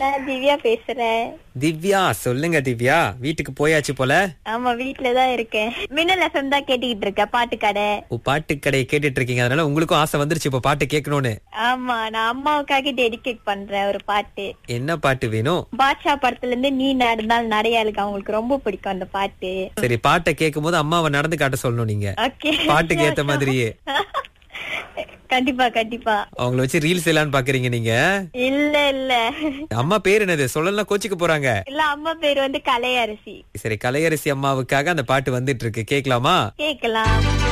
நான் திவ்யா பேசுறேன் திவ்யா சொல்லுங்க திவ்யா வீட்டுக்கு போயாச்சு போல ஆமா வீட்டுலதான் இருக்கேன் மின்னல் எஃப்எம் தான் கேட்டுக்கிட்டு இருக்கேன் பாட்டு கடை ஓ, பாட்டு கடையை கேட்டுட்டு இருக்கீங்க அதனால உங்களுக்கும் ஆசை வந்துருச்சு இப்ப பாட்டு கேட்கணும்னு ஆமா நான் அம்மாவுக்காக டெடிகேட் பண்றேன் ஒரு பாட்டு என்ன பாட்டு வேணும் பாட்ஷா படத்துல இருந்து நீ நடந்தால் நடையாளுக்கு அவங்களுக்கு ரொம்ப பிடிக்கும் அந்த பாட்டு சரி பாட்டை கேட்கும் போது அம்மாவை நடந்து காட்ட சொல்லணும் நீங்க ஓகே பாட்டுக்கு ஏத்த மாதிரியே கண்டிப்பா கண்டிப்பா அவங்கள வச்சு ரீல்ஸ் எல்லாம் பாக்குறீங்க நீங்க இல்ல இல்ல அம்மா பேர் என்னது சொல்லலாம் கோச்சிக்க போறாங்க இல்ல அம்மா பேர் வந்து கலையரசி சரி கலையரசி அம்மாவுக்காக அந்த பாட்டு வந்துட்டு இருக்கு கேட்கலாமா கேக்கலாம்